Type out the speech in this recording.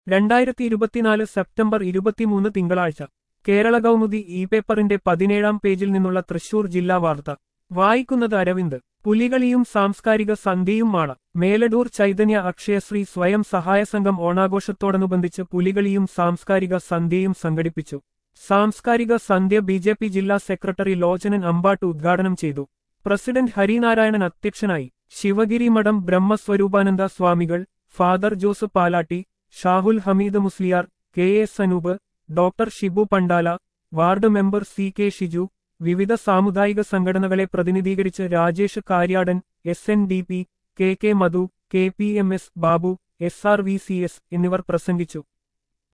രണ്ടായിരത്തി ഇരുപത്തിനാല് സെപ്റ്റംബർ ഇരുപത്തിമൂന്ന് തിങ്കളാഴ്ച കേരള കൗമുദി ഇ പേപ്പറിന്റെ പതിനേഴാം പേജിൽ നിന്നുള്ള തൃശൂർ ജില്ലാ വാർത്ത വായിക്കുന്നത് അരവിന്ദ് പുലികളിയും സാംസ്കാരിക സന്ധ്യയും മാള മേലടൂർ ചൈതന്യ അക്ഷയശ്രീ സ്വയം സഹായ സംഘം ഓണാഘോഷത്തോടനുബന്ധിച്ച് പുലികളിയും സാംസ്കാരിക സന്ധ്യയും സംഘടിപ്പിച്ചു സാംസ്കാരിക സന്ധ്യ ബി ജെ പി ജില്ലാ സെക്രട്ടറി ലോചനൻ അമ്പാട്ട് ഉദ്ഘാടനം ചെയ്തു പ്രസിഡന്റ് ഹരിനാരായണൻ അധ്യക്ഷനായി ശിവഗിരി മഠം ബ്രഹ്മസ്വരൂപാനന്ദ സ്വാമികൾ father Joseph Palatty Shahul Hameed Musliyar K S Anoop doctor Shibu Pandala ward member C K Shiju വിവിധ സാമുദായിക സംഘടനകളെ പ്രതിനിധീകരിച്ച് Rajesh Karyadan S N D P K K Madhu K P M S Babu S R V C S എന്നിവർ പ്രസംഗിച്ചു